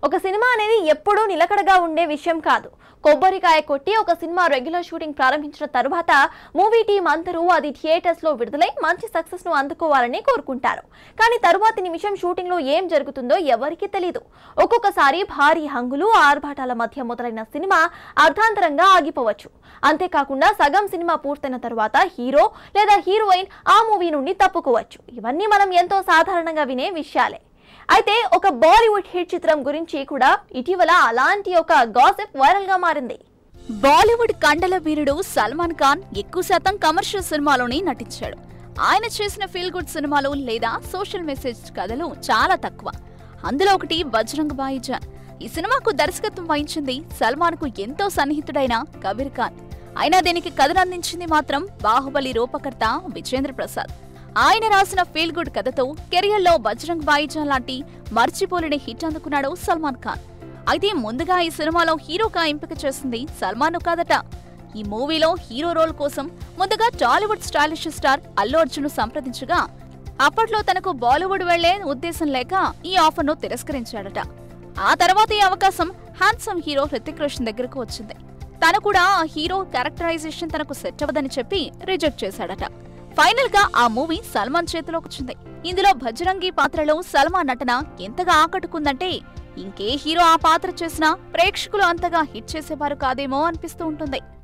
ఒక సినిమా అనేది ఎప్పుడూ నిలకడగా ఉండే విషయం కాదు కొబ్బరికాయ కొట్టి ఒక సినిమా రెగ్యులర్ షూటింగ్ ప్రారంభించిన తరువాత మూవీ టీం అందరూ అది థియేటర్స్ లో విడుదలై మంచి సక్సెస్ ను అందుకోవాలని కోరుకుంటారు కానీ తరువాతి నిమిషం షూటింగ్ లో ఏం జరుగుతుందో ఎవరికీ తెలియదు ఒక్కొక్కసారి భారీ హంగులు ఆర్భాటాల మధ్య మొదలైన సినిమా అర్ధాంతరంగా ఆగిపోవచ్చు అంతేకాకుండా సగం సినిమా పూర్తయిన తరువాత హీరో లేదా హీరోయిన్ ఆ మూవీ నుండి తప్పుకోవచ్చు ఇవన్నీ మనం ఎంతో సాధారణంగా వినే విషయాలే అయితే ఒక బాలీవుడ్ హిట్ చిత్రం గురించి కూడా ఇటీవల అలాంటి ఒక గాసిప్ వైరల్ గా మారింది బాలీవుడ్ కండల వీరుడు సల్మాన్ ఖాన్ ఎక్కువ శాతం కమర్షియల్ సినిమాలోనే నటించాడు ఆయన చేసిన ఫీల్ గుడ్ సినిమాలు లేదా సోషల్ మెసేజ్ కథలు చాలా తక్కువ అందులో ఒకటి బజరంగ్ భాయిజాన్ ఈ సినిమాకు దర్శకత్వం వహించింది సల్మాన్ కు ఎంతో సన్నిహితుడైన కబీర్ ఖాన్ అయినా దీనికి కథనందించింది మాత్రం బాహుబలి రూపకర్త విజేంద్ర ప్రసాద్ ఆయన రాసిన ఫీల్ గుడ్ కథతో కెరియర్లో బజరంగ్ భాయిజాన్ లాంటి మర్చిపోలేని హిట్ అందుకున్నాడు సల్మాన్ ఖాన్ అయితే ముందుగా ఈ సినిమాలో హీరోగా ఎంపిక చేసింది సల్మాన్ కాదట ఈ మూవీలో హీరో రోల్ కోసం ముందుగా Tollywood stylish star Allu Arjun సంప్రదించగా అప్పట్లో తనకు బాలీవుడ్ వెళ్లే ఉద్దేశం లేక ఈ ఆఫర్ను తిరస్కరించాడట ఆ తర్వాత ఈ అవకాశం హ్యాండ్సమ్ హీరో హృతిక్ రోషన్ దగ్గరకు వచ్చింది తను కూడా ఆ హీరో క్యారెక్టరైజేషన్ తనకు సెట్ అవ్వదని చెప్పి రిజెక్ట్ చేశాడట ఫైనల్ గా ఆ మూవీ సల్మాన్ చేతిలోకి వచ్చింది ఇందులో భజరంగి పాత్రలో సల్మాన్ నటన ఎంతగా ఆకట్టుకుందంటే ఇంకే హీరో ఆ పాత్ర చేసినా ప్రేక్షకులు అంతగా హిట్ చేసేవారు కాదేమో అనిపిస్తూ ఉంటుంది